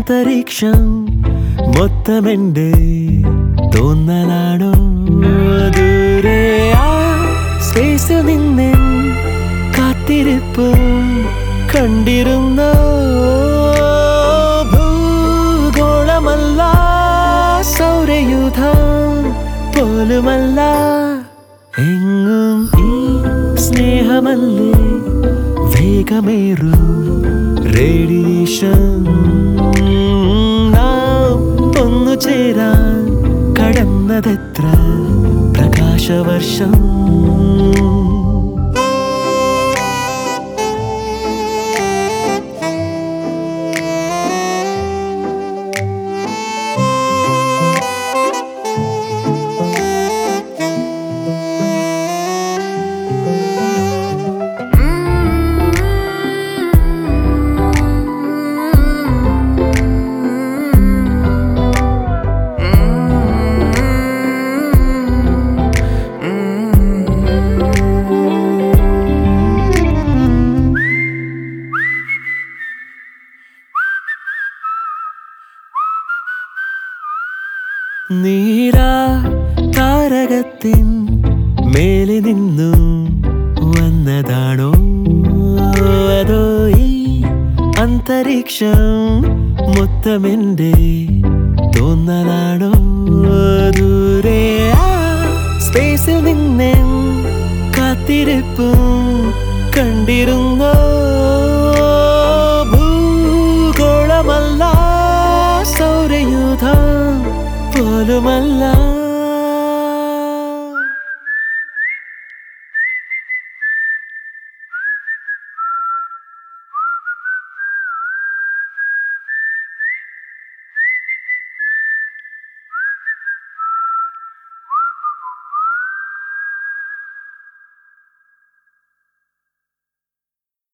അന്തരീക്ഷം മൊത്തമെന്റെ തോന്നലാണോ ദൂരെ ആ സ്പേസിൽ നിന്നെ കാത്തിരിപ്പ് കണ്ടിരുന്ന ഭൂഗോളമല്ല സൗരയൂഥം പോലുമല്ല എങ്ങും ഈ സ്നേഹമല്ലേ വേഗമേറും റേഡിയേഷൻ നാം ഒന്നു ചേരാൻ കടന്നതെത്ര പ്രകാശവർഷം നീരാ താരകത്തിൻ മേലെ നിന്നും വന്നതാണോ അതോ ഈ അന്തരീക്ഷം മൊത്തമെന്റെ തോന്നലാണോ ദൂരെ ആ സ്പേസിൽ നിന്നെ കാത്തിരിപ്പും കണ്ടിരുന്നോ ഭൂഗോളമല്ല സൗരയൂഥം പോലുമല്ല